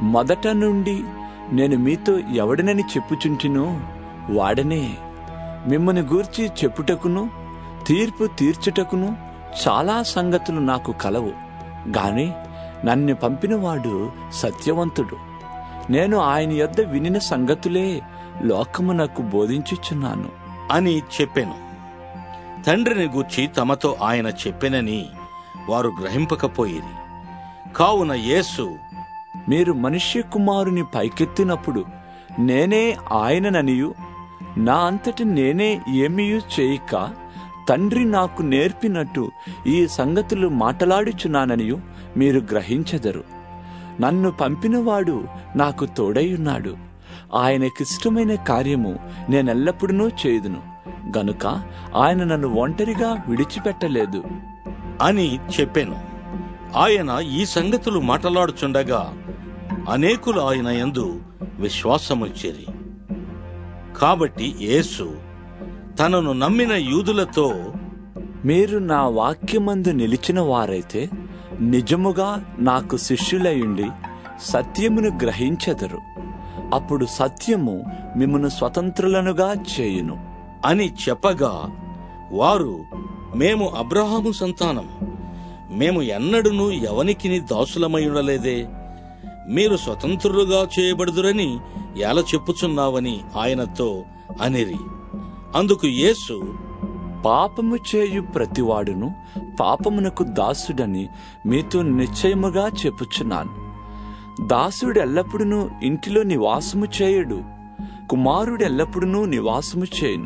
మొదట నుండి నేను మీతో ఎవడనని చెప్పుచుంటినో వాడనే మిమ్మల్ని గూర్చి చెప్పుటకును తీర్పు తీర్చుటకును చాలా సంగతులు నాకు కలవు గాని నన్ను పంపినవాడు సత్యవంతుడు నేను ఆయన యొద్ద వినిన సంగతులే లోకమునకు బోధించుచున్నాను అని చెప్పెను తండ్రిని గూర్చి తమతో ఆయన చెప్పెనని వారు గ్రహింపకపోయిరి కావున యేసు మీరు మనుష్య కుమారుని పైకెత్తినప్పుడు నేనే ఆయనననియు నా అంతటి నేనే ఏమీయూ చేయక తండ్రి నాకు నేర్పినట్టు ఈ సంగతులు మాటలాడుచున్నాననియు మీరు గ్రహించెదరు నన్ను పంపినవాడు నాకు తోడైయున్నాడు ఆయనకిష్టమైన కార్యము నేనెల్లప్పుడూ చేయుదును గనుక ఆయన నన్ను ఒంటరిగా విడిచిపెట్టలేదు అని చెప్పెను ఆయన ఈ సంగతులు మాట్లాడుచుండగా అనేకులు ఆయన యందు విశ్వాసముచ్చేరి కాబట్టి యేసు తనను నమ్మిన యూదులతో మీరు నా వాక్యమందు నిలిచిన వారైతే నిజముగా నాకు శిష్యులయుండి సత్యమును గ్రహించెదరు అప్పుడు సత్యము మిమ్మను స్వతంత్రులనుగా చేయును అని చెప్పగా వారు మేము అబ్రహాము సంతానం మేము ఎన్నడును ఎవనికిని దాసులమై ఉండలేదే మీరు స్వతంత్రులుగా చేయబడుదురని ఎలా చెప్పుచున్నావని ఆయనతో అనిరి అందుకు యేసు పాపము చేయు ప్రతివాడును పాపమునకు దాసుడని మీతో నిశ్చయముగా చెప్పుచున్నాను దాసుడు ఎల్లప్పుడూ ఇంటిలో నివాసము చేయడు కుమారుడు ఎల్లప్పుడూ నివాసము చేయును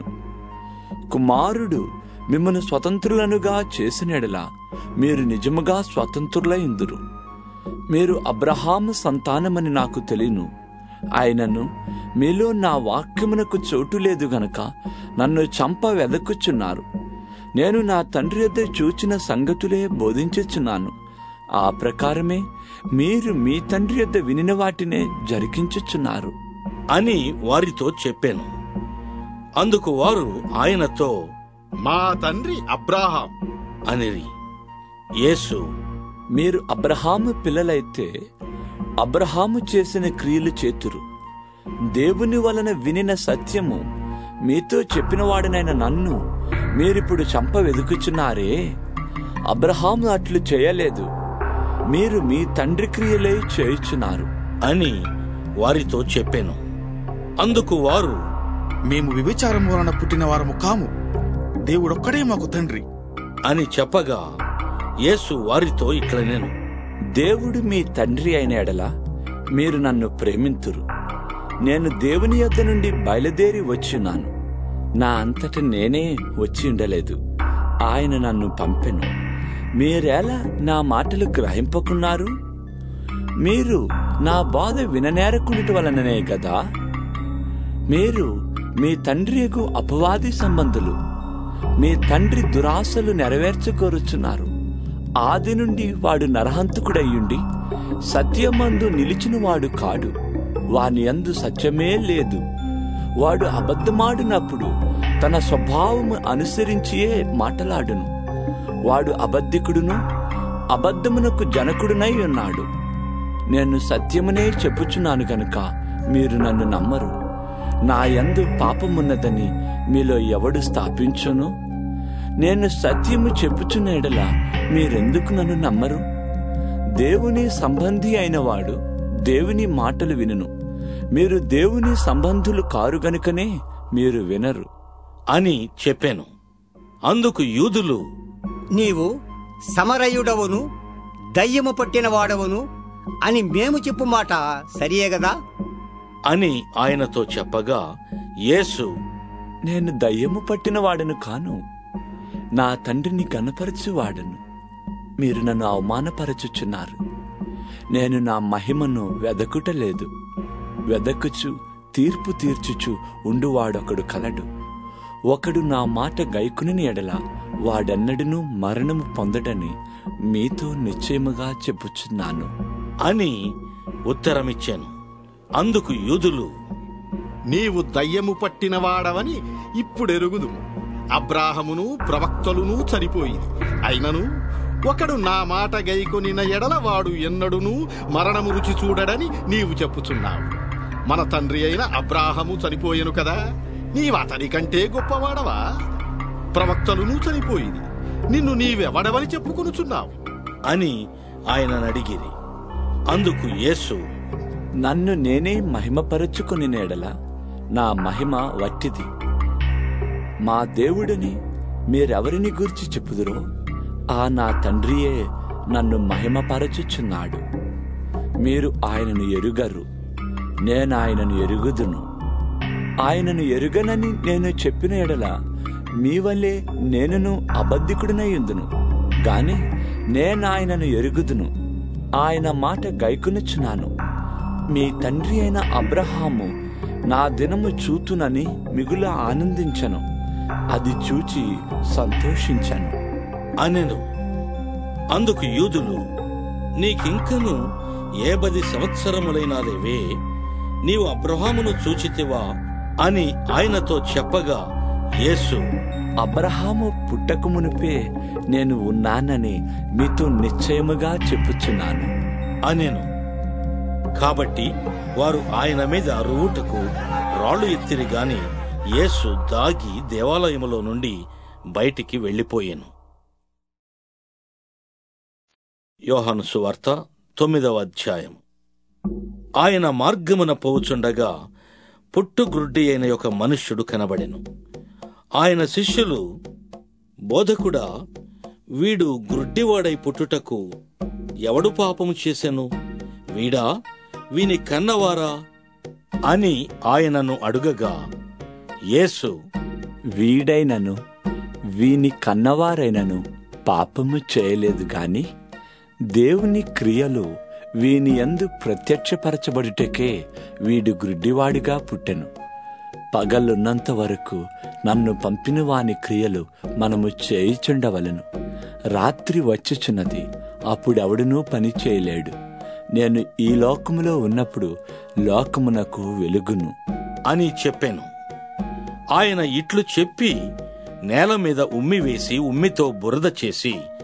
కుమారుడు మిమ్మల్ని స్వతంత్రులనుగా చేసినెడలా మీరు నిజముగా స్వతంత్రులైందురు మీరు అబ్రహాము సంతానమని నాకు తెలియను ఆయనను మీలో నా వాక్యమునకు చోటు లేదు గనక నన్ను చంప వెదకుచున్నారు నేను నా తండ్రి వద్ద చూచిన సంగతులే బోధించుచున్నాను ఆ ప్రకారమే మీరు మీ తండ్రి వద్ద వినిన వాటినే జరిగించుచున్నారు అని వారితో చెప్పాను అందుకు వారు ఆయనతో మా తండ్రి అబ్రాహాం అనిరి యేసు మీరు అబ్రహాము పిల్లలైతే అబ్రహాము చేసిన క్రియలు చేతురు దేవుని వలన వినిన సత్యము మీతో చెప్పినవాడనైన నన్ను మీరిప్పుడు చంప వెదుకుచున్నారే అబ్రహాము అట్లు చేయలేదు మీరు మీ తండ్రి క్రియలే చేయుచున్నారు అని వారితో చెప్పాను అందుకు వారు మేము విభిచారం వలన పుట్టిన వారము కాము దేవుడొక్కడే మాకు తండ్రి అని చెప్పగా యేసు వారితో ఇట్లా నేను దేవుడు మీ తండ్రి అయిన ఎడల మీరు నన్ను ప్రేమింతురు నేను దేవుని యొద్ద నుండి బయలుదేరి వచ్చున్నాను నా అంతట నేనే వచ్చి ఉండలేదు ఆయన నన్ను పంపెను మీరెలా నా మాటలు గ్రహింపకున్నారు మీరు నా బాధ విననేరకునిటి వలననే కదా మీరు మీ తండ్రియకు అపవాది సంబంధులు మీ తండ్రి దురాశలు నెరవేర్చుకోరుచున్నారు ఆది నుండి వాడు నరహంతకుడయ్యుండి సత్యమందు నిలిచినవాడు కాడు వాని యందు సత్యమే లేదు వాడు అబద్ధమాడినప్పుడు తన స్వభావము అనుసరించియే మాటలాడును వాడు అబద్ధికుడును అబద్ధమునకు జనకుడునై ఉన్నాడు నేను సత్యమునే చెప్పుచున్నాను గనుక మీరు నన్ను నమ్మరు నా యందు పాపమున్నదని మీలో ఎవడు స్థాపించును నేను సత్యము చెప్పుచున్న ఎడల మీరెందుకు నన్ను నమ్మరు దేవుని సంబంధి అయిన వాడు దేవుని మాటలు వినును మీరు దేవుని సంబంధులు కారు గనుకనే మీరు వినరు అని చెప్పాను అందుకు యూదులు నీవు సమరయుడవును దయ్యము పట్టిన వాడవును అని మేము చెప్పు మాట సరియే గదా అని ఆయనతో చెప్పగా యేసు నేను దయ్యము పట్టిన వాడను కాను నా తండ్రిని గనపరచువాడను మీరు నన్ను అవమానపరచుచున్నారు నేను నా మహిమను వెదకుటలేదు వెదకుచు తీర్పు తీర్చుచు ఉండువాడొకడు కలడు ఒకడు నా మాట గైకుని ఎడల వాడెన్నడూ మరణము పొందడని మీతో నిశ్చయముగా చెప్పుచున్నాను అని ఉత్తరమిచ్చాను అందుకు యూదులు నీవు దయ్యము పట్టినవాడవని ఇప్పుడెరుగుదు అబ్రాహమును ప్రవక్తలును చనిపోయింది అయినను ఒకడు నా మాట గైకొనిన ఎడల వాడు ఎన్నడునూ మరణము రుచి చూడడని నీవు చెప్పుచున్నావు మన తండ్రి అయిన అబ్రాహము చనిపోయెను కదా నీవు అతని కంటే గొప్పవాడవా ప్రవక్తలును చనిపోయింది నిన్ను నీవెవడవని చెప్పుకొనుచున్నావు అని ఆయనను అడిగిరి అందుకు యేసు నన్ను నేనే మహిమపరచుకుని నేడల నా మహిమ వట్టిది మా దేవుడిని మీరెవరిని గురించి చెప్పుదురో ఆ నా తండ్రియే నన్ను మహిమపరచుచున్నాడు మీరు ఆయనను ఎరుగరు నేను ఆయనను ఎరుగుదును ఆయనను ఎరుగనని నేను చెప్పిన ఎడల మీ వల్లే నేనును అబద్ధికుడినయ్యుందును గాని నేను ఆయనను ఎరుగుదును ఆయన మాట గైకొనుచున్నాను మీ తండ్రి అయిన అబ్రహాము నా దినము చూతునని మిగుల ఆనందించను అది చూచి సంతోషించాను అనెను అందుకు యూదులు నీకింకను ఏ పది సంవత్సరములైనాదేవే నీవు అబ్రహామును చూచితివా అని ఆయనతో చెప్పగా యేసు అబ్రహాము పుట్టక మునిపే నేను ఉన్నానని మీతో నిశ్చయముగా చెప్పుచున్నాను అనెను కాబట్టి వారు ఆయన మీద రువుటకు రాళ్లు ఎత్తిరి గాని యేసు దాగి దేవాలయములో నుండి బయటికి వెళ్ళిపోయెను యోహాను సువార్త తొమ్మిదవ అధ్యాయం ఆయన మార్గమున పోవుచుండగా పుట్టుగ్రుడ్డి అయిన ఒక మనుష్యుడు కనబడెను ఆయన శిష్యులు బోధకుడా వీడు గ్రుడ్డివాడై పుట్టుటకు ఎవడు పాపము చేసెను వీడా వీని కన్నవారా అని ఆయనను అడుగగా యేసు వీడైనను వీని కన్నవారైనను పాపము చేయలేదు గాని దేవుని క్రియలు వీని యందు ప్రత్యక్షపరచబడుటకే వీడు గ్రుడ్డివాడిగా పుట్టెను పగలున్నంత వరకు నన్ను పంపిన వాని క్రియలు మనము చేయుచుండవలెను రాత్రి వచ్చుచున్నది అప్పుడెవడునూ పని చేయలేడు నేను ఈ లోకములో ఉన్నప్పుడు లోకమునకు వెలుగును అని చెప్పాను ఆయన ఇట్లు చెప్పి నేల మీద ఉమ్మి వేసి ఉమ్మితో బురద చేసి